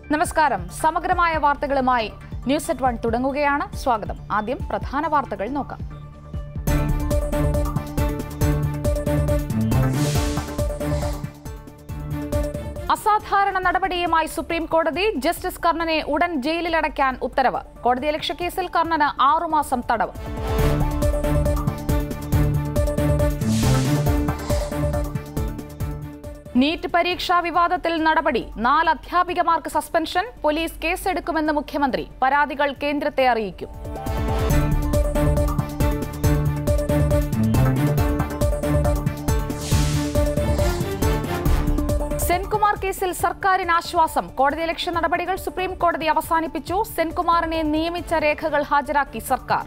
നമസ്കാരം സമഗ്രമായ വാർത്തകളുമായി ന്യൂസ് അറ്റ് വൺ തുടങ്ങുകയാണ് സ്വാഗതം ആദ്യം പ്രധാന വാർത്തകൾ നോക്കാം അസാധാരണ നടപടിയുമായി സുപ്രീം കോടതി ജസ്റ്റിസ് കർണനെ ഉടൻ ജയിലിലടയ്ക്കാൻ ഉത്തരവ് കോടതി ലക്ഷ്യ കേസിൽ കർണന് ആറുമാസം തടവ് നീറ്റ് പരീക്ഷാ വിവാദത്തിൽ നടപടി നാല് അധ്യാപികമാർക്ക് സസ്പെൻഷൻ പോലീസ് കേസെടുക്കുമെന്ന് മുഖ്യമന്ത്രി പരാതികൾ കേന്ദ്രത്തെ അറിയിക്കും സെൻകുമാർ കേസിൽ സർക്കാരിന് ആശ്വാസം കോടതി ലക്ഷ്യ നടപടികൾ സുപ്രീം കോടതി അവസാനിപ്പിച്ചു സെൻകുമാറിനെ നിയമിച്ച രേഖകൾ ഹാജരാക്കി സർക്കാർ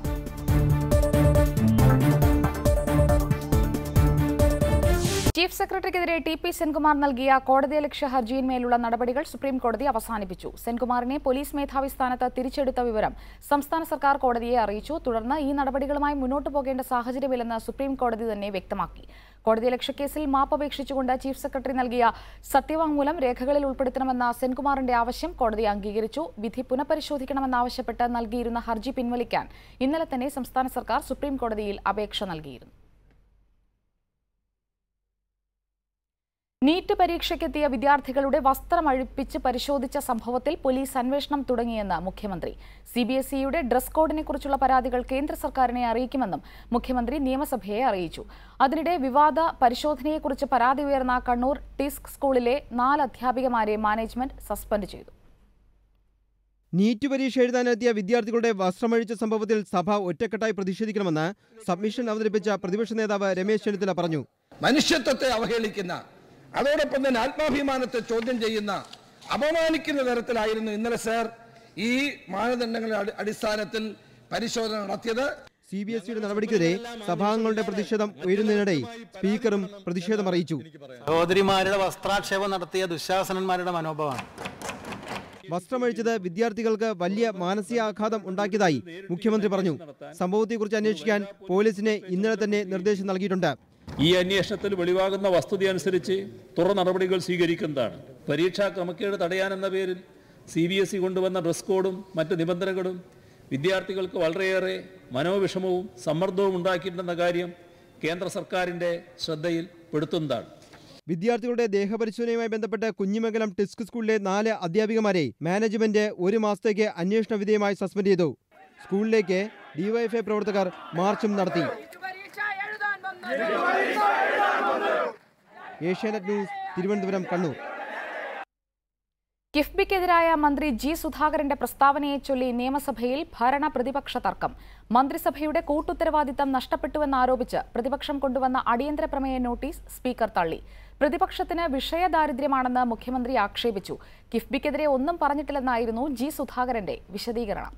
ചീഫ് സെക്രട്ടറിക്കെതിരെ ടി പി സെൻകുമാർ നൽകിയ കോടതിയലക്ഷ്യ ഹർജിയിന്മേലുള്ള നടപടികൾ സുപ്രീം കോടതി അവസാനിപ്പിച്ചു സെൻകുമാറിനെ പോലീസ് മേധാവി സ്ഥാനത്ത് തിരിച്ചെടുത്ത വിവരം സംസ്ഥാന സർക്കാർ കോടതിയെ അറിയിച്ചു തുടർന്ന് ഈ നടപടികളുമായി മുന്നോട്ടു പോകേണ്ട സാഹചര്യമില്ലെന്ന് സുപ്രീം കോടതി തന്നെ വ്യക്തമാക്കി കോടതിയലക്ഷ്യ കേസിൽ മാപ്പപേക്ഷിച്ചുകൊണ്ട് ചീഫ് സെക്രട്ടറി നൽകിയ സത്യവാങ്മൂലം രേഖകളിൽ ഉൾപ്പെടുത്തണമെന്ന സെൻകുമാറിന്റെ ആവശ്യം കോടതി അംഗീകരിച്ചു വിധി പുനഃപരിശോധിക്കണമെന്നാവശ്യപ്പെട്ട് നൽകിയിരുന്ന ഹർജി പിൻവലിക്കാൻ ഇന്നലെ തന്നെ സംസ്ഥാന സർക്കാർ സുപ്രീം കോടതിയിൽ അപേക്ഷ നൽകിയിരുന്നു നീറ്റ് പരീക്ഷയ്ക്കെത്തിയ വിദ്യാർത്ഥികളുടെ വസ്ത്രം അഴിപ്പിച്ച് പരിശോധിച്ച സംഭവത്തിൽ പോലീസ് അന്വേഷണം തുടങ്ങിയെന്ന് മുഖ്യമന്ത്രി സി ബി എസ് ഇയുടെ ഡ്രസ് കോഡിനെക്കുറിച്ചുള്ള പരാതികൾ കേന്ദ്ര സർക്കാരിനെ അറിയിക്കുമെന്നും മുഖ്യമന്ത്രി നിയമസഭയെ അറിയിച്ചു അതിനിടെ വിവാദ പരിശോധനയെക്കുറിച്ച് പരാതി ഉയർന്ന കണ്ണൂർ ടിസ്ക് സ്കൂളിലെ നാല് അധ്യാപികമാരെ മാനേജ്മെന്റ് സസ്പെൻഡ് ചെയ്തു നീറ്റ് പരീക്ഷ എഴുതാനെത്തിയ വിദ്യാർത്ഥികളുടെ വസ്ത്രമഴിച്ച സംഭവത്തിൽ സഭ ഒറ്റക്കെട്ടായി പ്രതിഷേധിക്കണമെന്ന് സബ്മിഷൻ അവതരിപ്പിച്ച പ്രതിപക്ഷ നേതാവ് രമേശ് ചെന്നിത്തല പറഞ്ഞു മനുഷ്യത്വത്തെ അവഹേളിക്കുന്ന അതോടൊപ്പം തന്നെ ആത്മാഭിമാനത്തെ ചോദ്യം ചെയ്യുന്ന അപമാനിക്കുന്ന തരത്തിലായിരുന്നു ഇന്നലെ സർ ഈ മാനദണ്ഡങ്ങളുടെ അടി- അടിസ്ഥാനത്തിൽ പരിശോധന നടത്തിയത് സി ബി എസ് ഇയുടെ നടപടിക്കെതിരെ സഭാംഗങ്ങളുടെ പ്രതിഷേധം ഉയരുന്നതിനിടെ സ്പീക്കറും പ്രതിഷേധം അറിയിച്ചു സഹോദരിമാരുടെ വസ്ത്രാക്ഷേപം നടത്തിയ ദുശാസനന്മാരുടെ മനോഭാവമാണ് വസ്ത്രമഴിച്ചത് വിദ്യാർത്ഥികൾക്ക് വലിയ മാനസികാഘാതം ഉണ്ടാക്കിയതായി മുഖ്യമന്ത്രി പറഞ്ഞു സംഭവത്തെക്കുറിച്ച് അന്വേഷിക്കാൻ പോലീസിന് ഇന്നലെ തന്നെ നിർദ്ദേശം നൽകിയിട്ടുണ്ട് ഈ അന്വേഷണത്തിൽ വെളിവാകുന്ന വസ്തുത അനുസരിച്ച് തുറ നടപടികൾ സ്വീകരിക്കുന്നതാണ് പരീക്ഷാ ക്രമക്കേട് തടയാനെന്ന പേരിൽ സി ബി എസ് ഇ കൊണ്ടുവന്ന ഡ്രസ് കോഡും മറ്റ് നിബന്ധനകളും വിദ്യാർത്ഥികൾക്ക് വളരെയേറെ മനോവിഷമവും സമ്മർദ്ദവും ഉണ്ടാക്കിയിട്ടുണ്ടെന്ന കാര്യം കേന്ദ്ര സർക്കാരിൻ്റെ ശ്രദ്ധയിൽ പെടുത്തുന്നതാണ് വിദ്യാർത്ഥികളുടെ ദേഹപരിശോധനയുമായി ബന്ധപ്പെട്ട് കുഞ്ഞിമംഗലം ടിസ്ക് സ്കൂളിലെ നാല് അധ്യാപികമാരെ മാനേജ്മെന്റ് ഒരു മാസത്തേക്ക് അന്വേഷണ വിധേയമായി സസ്പെൻഡ് ചെയ്തു സ്കൂളിലേക്ക് ഡിവൈഎഫ്ഐ പ്രവർത്തകർ മാർച്ചും നടത്തി ഏഷ്യാനെറ്റ് ന്യൂസ് തിരുവനന്തപുരം കണ്ണൂർ കിഫ്ബിക്കെതിരായ മന്ത്രി ജി സുധാകരന്റെ പ്രസ്താവനയെ ചൊല്ലി നിയമസഭയിൽ ഭരണ പ്രതിപക്ഷ തർക്കം മന്ത്രിസഭയുടെ കൂട്ടുത്തരവാദിത്തം നഷ്ടപ്പെട്ടുവെന്നാരോപിച്ച് പ്രതിപക്ഷം കൊണ്ടുവന്ന അടിയന്തര പ്രമേയ നോട്ടീസ് സ്പീക്കർ തള്ളി പ്രതിപക്ഷത്തിന് വിഷയദാരിദ്ര്യമാണെന്ന് മുഖ്യമന്ത്രി ആക്ഷേപിച്ചു കിഫ്ബിക്കെതിരെ ഒന്നും പറഞ്ഞിട്ടില്ലെന്നായിരുന്നു ജി സുധാകരന്റെ വിശദീകരണം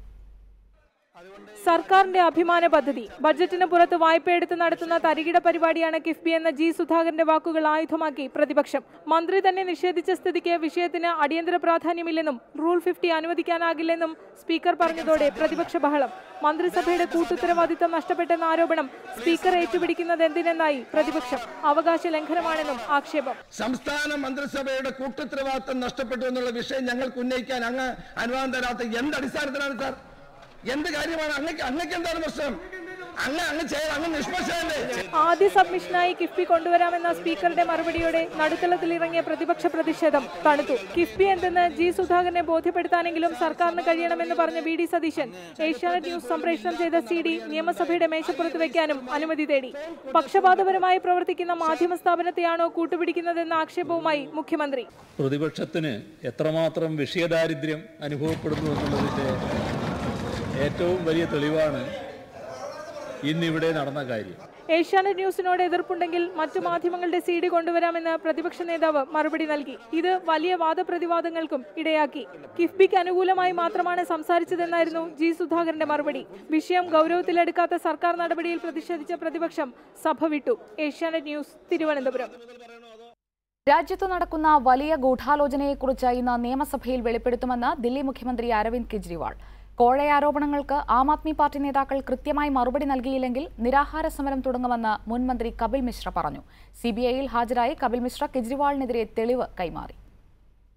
സർക്കാരിന്റെ അഭിമാന പദ്ധതി ബജറ്റിന് പുറത്ത് വായ്പയെടുത്ത് നടത്തുന്ന തരികിട പരിപാടിയാണ് കിഫ്ബി എന്ന ജി സുധാകരന്റെ വാക്കുകൾ ആയുധമാക്കി പ്രതിപക്ഷം മന്ത്രി തന്നെ നിഷേധിച്ച സ്ഥിതിക്ക് വിഷയത്തിന് അടിയന്തര പ്രാധാന്യമില്ലെന്നും റൂൾ ഫിഫ്റ്റി അനുവദിക്കാനാകില്ലെന്നും സ്പീക്കർ പറഞ്ഞതോടെ പ്രതിപക്ഷ ബഹളം മന്ത്രിസഭയുടെ കൂട്ടുത്തരവാദിത്തം നഷ്ടപ്പെട്ടെന്ന ആരോപണം സ്പീക്കർ ഏറ്റുപിടിക്കുന്നത് എന്തിനെന്നായി പ്രതിപക്ഷം അവകാശ ലംഘനമാണെന്നും ആക്ഷേപം സംസ്ഥാന മന്ത്രിസഭയുടെ കൂട്ടുത്തരവാദിത്വം നഷ്ടപ്പെട്ടു എന്നുള്ള വിഷയം ഞങ്ങൾക്ക് ഉന്നയിക്കാൻ അങ്ങ് അനുവാദം തരാത്ത എന്ത് അടിസ്ഥാനത്തിലാണ് സാർ എന്ത് കാര്യമാണ് അങ്ങക്ക് അങ്ങക്ക് എന്താണ് പ്രശ്നം അങ്ങ് അങ്ങ് ചെയ്യാൻ അങ്ങ് നിഷ്പക്ഷമല്ലേ ആദ്യ സബ്മിഷനായി കിഫ്ബി കൊണ്ടുവരാമെന്ന സ്പീക്കറുടെ മറുപടിയോടെ നടുത്തളത്തിലിറങ്ങിയ പ്രതിപക്ഷ പ്രതിഷേധം തണുത്തു കിഫ്ബി എന്തെന്ന് ജി സുധാകരനെ ബോധ്യപ്പെടുത്താനെങ്കിലും സർക്കാരിന് കഴിയണമെന്ന് പറഞ്ഞ V D Satheesan Asianet news സംപ്രേഷണം ചെയ്ത സി ഡി നിയമസഭയുടെ മേശപ്പുറത്ത് വെക്കാനും അനുമതി തേടി പക്ഷപാതപരമായി പ്രവർത്തിക്കുന്ന മാധ്യമ സ്ഥാപനത്തെയാണോ കൂട്ടുപിടിക്കുന്നതെന്ന ആക്ഷേപവുമായി മുഖ്യമന്ത്രി പ്രതിപക്ഷത്തിന് എത്രമാത്രം വിഷയദാരിദ്ര്യം അനുഭവപ്പെടുന്നു എന്നുള്ളതിൻ്റെ ഏറ്റവും വലിയ തെളിവാണ് ഇന്നിവിടെ നടന്ന കാര്യം ഏഷ്യാനെറ്റ് ന്യൂസിനോട് എതിർപ്പുണ്ടെങ്കിൽ മറ്റു മാധ്യമങ്ങളുടെ സി ഡി കൊണ്ടുവരാമെന്ന് പ്രതിപക്ഷ നേതാവ് മറുപടി നൽകി ഇത് വലിയ വാദപ്രതിവാദങ്ങൾക്കും ഇടയാക്കി കിഫ്ബിക്ക് അനുകൂലമായി മാത്രമാണ് സംസാരിച്ചതെന്നായിരുന്നു ജി സുധാകരന്റെ മറുപടി വിഷയം ഗൗരവത്തിലെടുക്കാത്ത സർക്കാർ നടപടിയിൽ പ്രതിഷേധിച്ച പ്രതിപക്ഷം സഭ വിട്ടു ഏഷ്യാനെറ്റ് ന്യൂസ് തിരുവനന്തപുരം രാജ്യത്ത് നടക്കുന്ന വലിയ ഗൂഢാലോചനയെക്കുറിച്ച് ഇന്ന് നിയമസഭയിൽ വെളിപ്പെടുത്തുമെന്ന് ദില്ലി മുഖ്യമന്ത്രി അരവിന്ദ് കെജ്രിവാൾ കോഴയാരോപണങ്ങൾക്ക് ആം ആദ്മി പാർട്ടി നേതാക്കൾ കൃത്യമായി മറുപടി നൽകിയില്ലെങ്കിൽ നിരാഹാര സമരം തുടങ്ങുമെന്ന് മുൻ മന്ത്രി കപിൽ മിശ്ര പറഞ്ഞു സിബിഐയിൽ ഹാജരായി കപിൽ മിശ്ര കെജ്രിവാളിനെതിരെ തെളിവ് കൈമാറി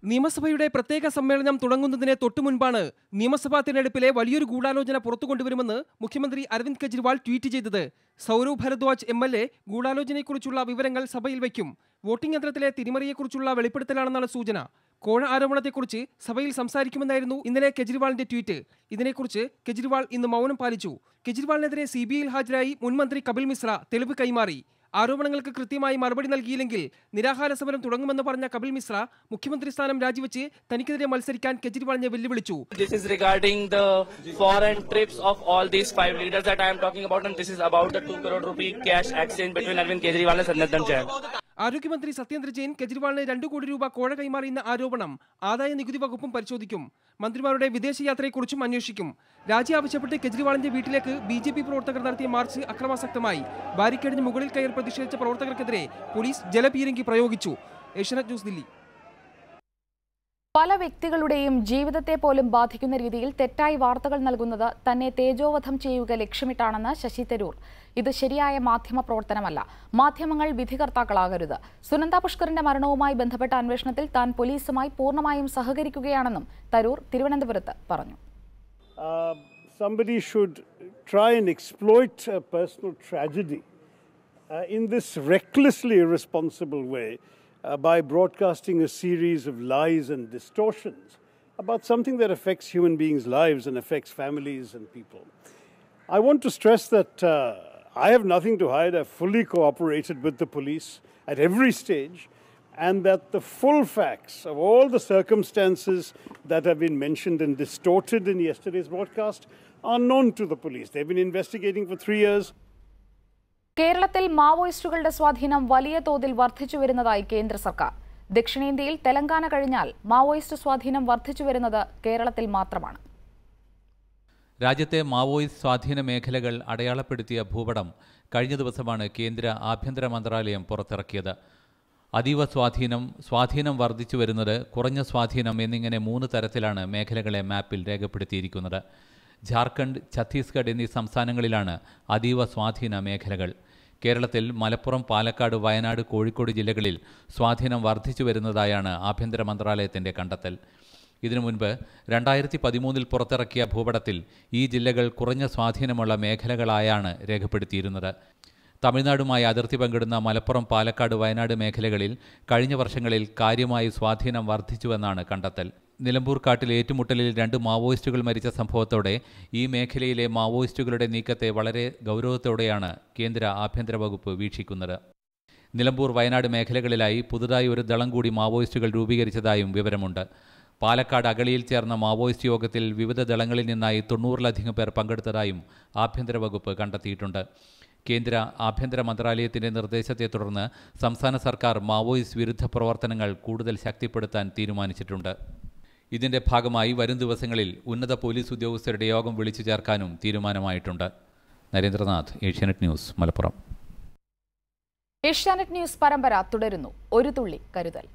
നിയമസഭയുടെ പ്രത്യേക സമ്മേളനം തുടങ്ങുന്നതിന് തൊട്ടുമുൻപാണ് നിയമസഭാ തിരഞ്ഞെടുപ്പിലെ വലിയൊരു ഗൂഢാലോചന പുറത്തു കൊണ്ടുവരുമെന്ന് മുഖ്യമന്ത്രി അരവിന്ദ് കെജ്രിവാൾ ട്വീറ്റ് ചെയ്തത് Saurabh Bharadwaj M L A ഗൂഢാലോചനയെക്കുറിച്ചുള്ള വിവരങ്ങൾ സഭയിൽ വയ്ക്കും വോട്ടിംഗ് യന്ത്രത്തിലെ തിരിമറിയെക്കുറിച്ചുള്ള വെളിപ്പെടുത്തലാണെന്നാണ് സൂചന കോഴ ആരോപണത്തെക്കുറിച്ച് സഭയിൽ സംസാരിക്കുമെന്നായിരുന്നു ഇന്നലെ കെജ്രിവാളിന്റെ ട്വീറ്റ് ഇതിനെക്കുറിച്ച് കെജ്രിവാൾ ഇന്ന് മൗനം പാലിച്ചു കെജ്രിവാളിനെതിരെ സി ബി ഐയിൽ ഹാജരായി മുൻമന്ത്രി കപിൽ മിശ്ര തെളിവ് കൈമാറി ആരോപണങ്ങൾക്ക് കൃത്യമായി മറുപടി നൽകിയില്ലെങ്കിൽ നിരാഹാര സമരം തുടങ്ങുമെന്ന് പറഞ്ഞ കപിൽ മിശ്ര മുഖ്യമന്ത്രി സ്ഥാനം രാജിവെച്ച് തനിക്കെതിരെ മത്സരിക്കാൻ കെജ്രിവാളിനെ വെല്ലുവിളിച്ചു This is regarding the foreign trips of all these five leaders that I am talking about, and this is about the 2 crore rupee cash exchange between Arvind Kejriwal and Sanatan Jain. ആരോഗ്യമന്ത്രി സത്യേന്ദ്ര ജെയിൻ കെജ്രിവാളിന് രണ്ടു കോടി രൂപ കോഴ കൈമാറിയെന്ന ആരോപണം ആദായ നികുതി വകുപ്പും പരിശോധിക്കും മന്ത്രിമാരുടെ വിദേശയാത്രയെക്കുറിച്ചും അന്വേഷിക്കും രാജി ആവശ്യപ്പെട്ട് കെജ്രിവാളിന്റെ വീട്ടിലേക്ക് ബി ജെ പി പ്രവർത്തകർ നടത്തിയ മാർച്ച് അക്രമാസക്തമായി ബാരിക്കേഡിന് മുകളിൽ കയറി പ്രതിഷേധിച്ച പ്രവർത്തകർക്കെതിരെ പോലീസ് ജലപീരങ്കി പ്രയോഗിച്ചു ഏഷ്യനെറ്റ് ന്യൂസ് ദില്ലി പല വ്യക്തികളുടെയും ജീവിതത്തെ പോലും ബാധിക്കുന്ന രീതിയിൽ തെറ്റായി വാർത്തകൾ നൽകുന്നത് തന്നെ തേജോവധം ചെയ്യുക ലക്ഷ്യമിട്ടാണെന്ന് ശശി തരൂർ ഇത് ശരിയായ മാധ്യമ പ്രവർത്തനമല്ല മാധ്യമങ്ങൾ വിധികർത്താക്കളാകരുത് സുനന്ദ പുഷ്കറിന്റെ മരണവുമായി ബന്ധപ്പെട്ട അന്വേഷണത്തിൽ താൻ പോലീസുമായി പൂർണ്ണമായും സഹകരിക്കുകയാണെന്നും തരൂർ തിരുവനന്തപുരത്ത് പറഞ്ഞു uh, somebody should try and exploit a personal tragedy uh, in this recklessly irresponsible way uh, by broadcasting a series of lies and distortions about something that affects human beings' lives and affects families and people. I want to stress that uh, I have nothing to hide. I've fully cooperated with the police at every stage, and that the full facts of all the circumstances that have been mentioned and distorted in yesterday's broadcast are known to the police. They've been investigating for three years. കേരളത്തിൽ മാവോയിസ്റ്റുകളുടെ സ്വാധീനം വലിയ തോതിൽ വർദ്ധിച്ചു വരുന്നതായി കേന്ദ്ര സർക്കാർ ദക്ഷിണേന്ത്യയിൽ തെലങ്കാന കഴിഞ്ഞാൽ മാവോയിസ്റ്റ് സ്വാധീനം വർദ്ധിച്ചു വരുന്നത് കേരളത്തിൽ മാത്രമാണ് രാജ്യത്തെ മാവോയിസ്റ്റ് സ്വാധീന മേഖലകൾ അടയാളപ്പെടുത്തിയ ഭൂപടം കഴിഞ്ഞ ദിവസമാണ് കേന്ദ്ര ആഭ്യന്തര മന്ത്രാലയം പുറത്തിറക്കിയത് അതീവ സ്വാധീനം സ്വാധീനം വർദ്ധിച്ചു വരുന്നത് കുറഞ്ഞ സ്വാധീനം എന്നിങ്ങനെ മൂന്ന് തരത്തിലാണ് മേഖലകളെ മാപ്പിൽ രേഖപ്പെടുത്തിയിരിക്കുന്നത് ജാർഖണ്ഡ് ഛത്തീസ്ഗഡ് എന്നീ സംസ്ഥാനങ്ങളിലാണ് അതീവ സ്വാധീന മേഖലകൾ കേരളത്തിൽ മലപ്പുറം പാലക്കാട് വയനാട് കോഴിക്കോട് ജില്ലകളിൽ സ്വാധീനം വർദ്ധിച്ചു വരുന്നതായാണ് ആഭ്യന്തര മന്ത്രാലയത്തിൻ്റെ കണ്ടെത്തൽ ഇതിനു മുൻപ് രണ്ടായിരത്തി പതിമൂന്നിൽ പുറത്തിറക്കിയ ഭൂപടത്തിൽ ഈ ജില്ലകൾ കുറഞ്ഞ സ്വാധീനമുള്ള മേഖലകളായാണ് രേഖപ്പെടുത്തിയിരുന്നത് തമിഴ്നാടുമായി അതിർത്തി പങ്കിടുന്ന മലപ്പുറം പാലക്കാട് വയനാട് മേഖലകളിൽ കഴിഞ്ഞ വർഷങ്ങളിൽ കാര്യമായി സ്വാധീനം വർദ്ധിച്ചുവെന്നാണ് കണ്ടെത്തൽ നിലമ്പൂർ കാട്ടിൽ ഏറ്റുമുട്ടലിൽ രണ്ട് മാവോയിസ്റ്റുകൾ മരിച്ച സംഭവത്തോടെ ഈ മേഖലയിലെ മാവോയിസ്റ്റുകളുടെ നീക്കത്തെ വളരെ ഗൗരവത്തോടെയാണ് കേന്ദ്ര ആഭ്യന്തര വകുപ്പ് വീക്ഷിക്കുന്നത് നിലമ്പൂർ വയനാട് മേഖലകളിലായി പുതുതായി ഒരു ദളം കൂടി മാവോയിസ്റ്റുകൾ രൂപീകരിച്ചതായും വിവരമുണ്ട് പാലക്കാട് അഗളിയിൽ ചേർന്ന മാവോയിസ്റ്റ് യോഗത്തിൽ വിവിധ ദളങ്ങളിൽ നിന്നായി തൊണ്ണൂറിലധികം പേർ പങ്കെടുത്തതായും ആഭ്യന്തര വകുപ്പ് കണ്ടെത്തിയിട്ടുണ്ട് കേന്ദ്ര ആഭ്യന്തര മന്ത്രാലയത്തിന്റെ നിർദ്ദേശത്തെ തുടർന്ന് സംസ്ഥാന സർക്കാർ മാവോയിസ്റ്റ് വിരുദ്ധ പ്രവർത്തനങ്ങൾ കൂടുതൽ ശക്തിപ്പെടുത്താൻ തീരുമാനിച്ചിട്ടുണ്ട് ഇതിന്റെ ഭാഗമായി വരും ദിവസങ്ങളിൽ ഉന്നത പോലീസ് ഉദ്യോഗസ്ഥരുടെ യോഗം വിളിച്ചു ചേർക്കാനും തീരുമാനമായിട്ടുണ്ട് നരേന്ദ്രനാഥ് ഏഷ്യാനെറ്റ് ന്യൂസ് മലപ്പുറം ഏഷ്യാനെറ്റ് ന്യൂസ് പരമ്പര തുടരുന്നു ഒരു തുള്ളി കരുതൽ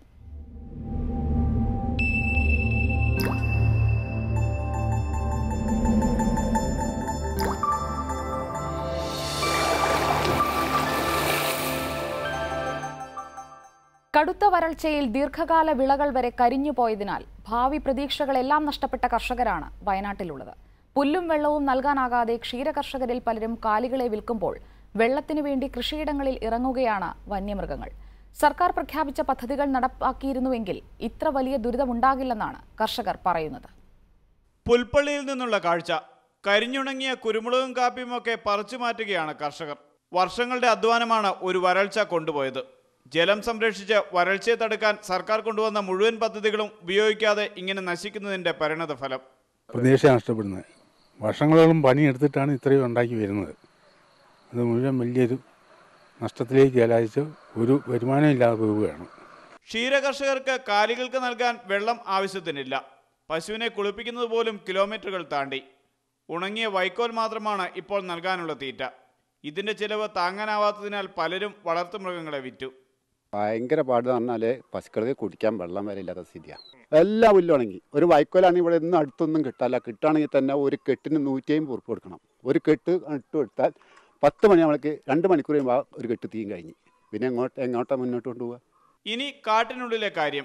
കടുത്ത വരൾച്ചയിൽ ദീർഘകാല വിളകൾ വരെ കരിഞ്ഞുപോയതിനാൽ ഭാവി പ്രതീക്ഷകളെല്ലാം നഷ്ടപ്പെട്ട കർഷകരാണ് വയനാട്ടിലുള്ളത് പുല്ലും വെള്ളവും നൽകാനാകാതെ ക്ഷീരകർഷകരിൽ പലരും കാലികളെ വിൽക്കുമ്പോൾ വെള്ളത്തിനു വേണ്ടി കൃഷിയിടങ്ങളിൽ ഇറങ്ങുകയാണ് വന്യമൃഗങ്ങൾ സർക്കാർ പ്രഖ്യാപിച്ച പദ്ധതികൾ നടപ്പാക്കിയിരുന്നുവെങ്കിൽ ഇത്ര വലിയ ദുരിതമുണ്ടാകില്ലെന്നാണ് കർഷകർ പറയുന്നത് പുൽപ്പള്ളിയിൽ നിന്നുള്ള കാഴ്ച കരിഞ്ഞുണങ്ങിയ കുരുമുളകും കാപ്പിയും ഒക്കെ പറിച്ചു മാറ്റുകയാണ് കർഷകർ വർഷങ്ങളുടെ അധ്വാനമാണ് ഒരു വരൾച്ച കൊണ്ടുപോയത് ജലം സംരക്ഷിച്ച് വരൾച്ചയെ തടുക്കാൻ സർക്കാർ കൊണ്ടുവന്ന മുഴുവൻ പദ്ധതികളും ഉപയോഗിക്കാതെ ഇങ്ങനെ നശിക്കുന്നതിന്റെ പരിണത ഫലം പ്രതീക്ഷ നഷ്ടപ്പെടുന്നത് വർഷങ്ങളോളം പണിയെടുത്തിട്ടാണ് ഇത്രയും ഉണ്ടാക്കി വരുന്നത് അത് മുഴുവൻ വലിയൊരു നഷ്ടത്തിലേക്ക് കലാശിച്ച് ഒരു വരുമാനമില്ലാതെ പോവുകയാണ് ക്ഷീരകർഷകർക്ക് കാലികൾക്ക് നൽകാൻ വെള്ളം ആവശ്യത്തിനില്ല പശുവിനെ കുളിപ്പിക്കുന്നത് പോലും കിലോമീറ്ററുകൾ താണ്ടി ഉണങ്ങിയ വൈക്കോൽ മാത്രമാണ് ഇപ്പോൾ നൽകാനുള്ള തീറ്റ ഇതിന്റെ ചിലവ് താങ്ങാനാവാത്തതിനാൽ പലരും വളർത്തുമൃഗങ്ങളെ വിറ്റു ഭയങ്കര പാട് പറഞ്ഞാൽ പശുക്കൾക്ക് കുടിക്കാൻ വെള്ളം വരെ ഇല്ലാത്ത സ്ഥിതിയാണ് എല്ലാം ഉള്ളുണങ്ങി ഒരു വൈക്കോലാണെങ്കിൽ ഇവിടെ ഒന്നും അടുത്തൊന്നും കിട്ടാല്ല കിട്ടുകയാണെങ്കിൽ തന്നെ ഒരു കെട്ടിന് നൂറ്റി അമ്പത് ഉറുപ്പ് കൊടുക്കണം ഒരു കെട്ട് ഇട്ട് കൊടുത്താൽ പത്ത് മണി നമ്മൾക്ക് രണ്ട് മണിക്കൂർ കഴിയുമ്പോൾ ഒരു കെട്ട് തീയും കഴിഞ്ഞ് പിന്നെ എങ്ങോട്ട് എങ്ങോട്ടാണ് മുന്നോട്ട് കൊണ്ടുപോവുക ഇനി കാട്ടിനുള്ളിലെ കാര്യം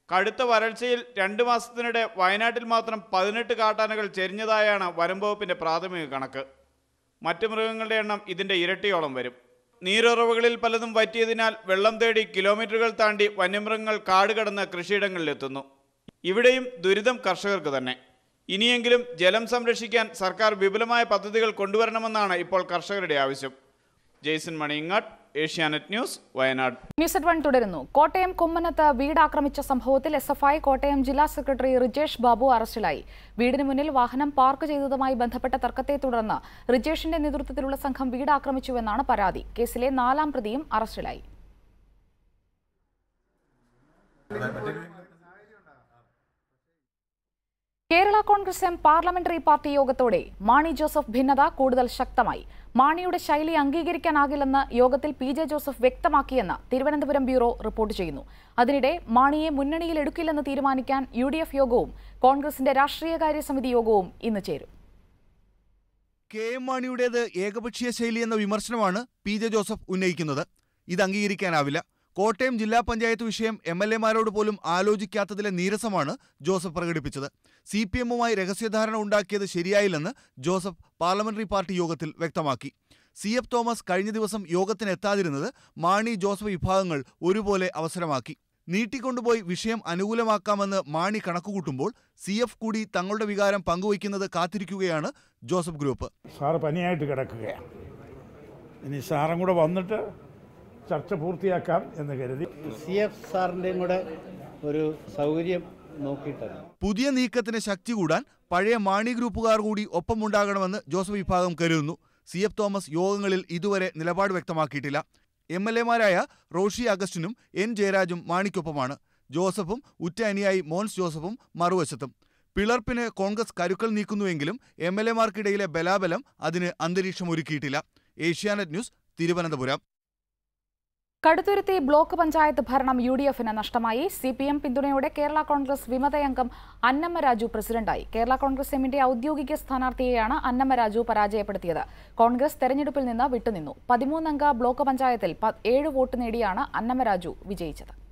കടുത്ത വരൾച്ചയിൽ രണ്ട് മാസത്തിനിടെ വയനാട്ടിൽ മാത്രം പതിനെട്ട് കാട്ടാനകൾ ചെരിഞ്ഞതായാണ് വനം വകുപ്പിന്റെ പ്രാഥമിക കണക്ക് മറ്റു മൃഗങ്ങളുടെ എണ്ണം ഇതിന്റെ ഇരട്ടിയോളം വരും നീരുറവുകളിൽ പലതും വറ്റിയതിനാൽ വെള്ളം തേടി കിലോമീറ്ററുകൾ താണ്ടി വന്യമൃഗങ്ങൾ കാട് കടന്ന് കൃഷിയിടങ്ങളിലെത്തുന്നു ഇവിടെയും ദുരിതം കർഷകർക്ക് തന്നെ ഇനിയെങ്കിലും ജലം സംരക്ഷിക്കാൻ സർക്കാർ വിപുലമായ പദ്ധതികൾ കൊണ്ടുവരണമെന്നാണ് ഇപ്പോൾ കർഷകരുടെ ആവശ്യം Jaison Maniyangad Asianet news Wayanad news at one തുടരുന്നു കോട്ടയം കുമ്മനത്ത് വീട് ആക്രമിച്ച സംഭവത്തിൽ എസ് എഫ് ഐ കോട്ടയം ജില്ലാ സെക്രട്ടറി റിജേഷ് ബാബു അറസ്റ്റിലായി വീടിന് മുന്നിൽ വാഹനം പാർക്ക് ചെയ്തതുമായി ബന്ധപ്പെട്ട തർക്കത്തെ തുടർന്ന് റിജേഷിന്റെ നേതൃത്വത്തിലുള്ള സംഘം വീട് ആക്രമിച്ചുവെന്നാണ് പരാതി കേസിലെ നാലാം പ്രതിയും അറസ്റ്റിലായി Kerala Congress M parliamentary party യോഗത്തോടെ മാണി ജോസഫ് ഭിന്നത കൂടുതൽ ശക്തമായി മാണിയുടെ ശൈലി അംഗീകരിക്കാനാകില്ലെന്ന് യോഗത്തിൽ പി ജെ ജോസഫ് വ്യക്തമാക്കിയെന്ന് തിരുവനന്തപുരം ബ്യൂറോ റിപ്പോർട്ട് ചെയ്യുന്നു അതിനിടെ മാണിയെ മുന്നണിയിൽ എടുക്കില്ലെന്ന് തീരുമാനിക്കാൻ യു ഡി എഫ് യോഗവും കോൺഗ്രസിന്റെ രാഷ്ട്രീയകാര്യ സമിതി യോഗവും ഇന്ന് ചേരും കെ എം മാണിയുടേത് ഏകപക്ഷീയ ശൈലി എന്ന വിമർശനമാണ് പി ജെ ജോസഫ് ഉന്നയിക്കുന്നത് ഇത് അംഗീകരിക്കാനാവില്ല കോട്ടയം ജില്ലാ പഞ്ചായത്ത് വിഷയം എം എൽ എമാരോട് പോലും ആലോചിക്കാത്തതിലെ നീരസമാണ് ജോസഫ് പ്രകടിപ്പിച്ചത് സി പി എമ്മുമായി രഹസ്യധാരണ ഉണ്ടാക്കിയത് ശരിയായില്ലെന്ന് ജോസഫ് പാർലമെന്ററി പാർട്ടി യോഗത്തിൽ വ്യക്തമാക്കി സി എഫ് തോമസ് കഴിഞ്ഞ ദിവസം യോഗത്തിന് എത്താതിരുന്നത് മാണി ജോസഫ് വിഭാഗങ്ങൾ ഒരുപോലെ അവസരമാക്കി നീട്ടിക്കൊണ്ടുപോയി വിഷയം അനുകൂലമാക്കാമെന്ന് മാണി കണക്കുകൂട്ടുമ്പോൾ സി എഫ് കൂടി തങ്ങളുടെ വികാരം പങ്കുവയ്ക്കുന്നത് കാത്തിരിക്കുകയാണ് ജോസഫ് ഗ്രൂപ്പ് സാറ് പനിയായിട്ട് കിടക്കുകയാണ് ഇനി സാറും കൂടെ വന്നിട്ട് ചർച്ച പൂർത്തിയാക്കാം എന്ന് കരുതി സി എഫ് സാറിൻ്റെയും കൂടെ ഒരു സൗകര്യം നോക്കിയിട്ടാണ് പുതിയ നീക്കത്തിന് ശക്തി കൂടാൻ പഴയ മാണി ഗ്രൂപ്പുകാർ കൂടി ഒപ്പമുണ്ടാകണമെന്ന് ജോസഫ് വിഭാഗം കരുതുന്നു സി എഫ് തോമസ് യോഗങ്ങളിൽ ഇതുവരെ നിലപാട് വ്യക്തമാക്കിയിട്ടില്ല എം എൽ എമാരായ റോഷി അഗസ്റ്റിനും എൻ ജയരാജും മാണിക്കൊപ്പമാണ് ജോസഫും ഉറ്റ അനിയായി മോൻസ് ജോസഫും മറുവശത്തും പിളർപ്പിന് കോൺഗ്രസ് കരുക്കൾ നീക്കുന്നുവെങ്കിലും എം എൽ എമാർക്കിടയിലെ ബലാബലം അതിന് അന്തരീക്ഷം ഒരുക്കിയിട്ടില്ല ഏഷ്യാനെറ്റ് ന്യൂസ് തിരുവനന്തപുരം കടുത്തുരുത്തി ബ്ലോക്ക് പഞ്ചായത്ത് ഭരണം യു ഡി എഫിന് നഷ്ടമായി സി പി എം പിന്തുണയോടെ കേരള കോൺഗ്രസ് വിമതയംഗം അന്നമ്മ രാജു പ്രസിഡന്റായി കേരള കോൺഗ്രസ് എമ്മിന്റെ ഔദ്യോഗിക സ്ഥാനാർത്ഥിയെയാണ് അന്നമ്മ രാജു പരാജയപ്പെടുത്തിയത് കോൺഗ്രസ് തെരഞ്ഞെടുപ്പിൽ നിന്ന് വിട്ടുനിന്നു പതിമൂന്നംഗ ബ്ലോക്ക് പഞ്ചായത്തിൽ പ- ഏഴ് വോട്ട് നേടിയാണ് അന്നമ്മ രാജു വിജയിച്ചത്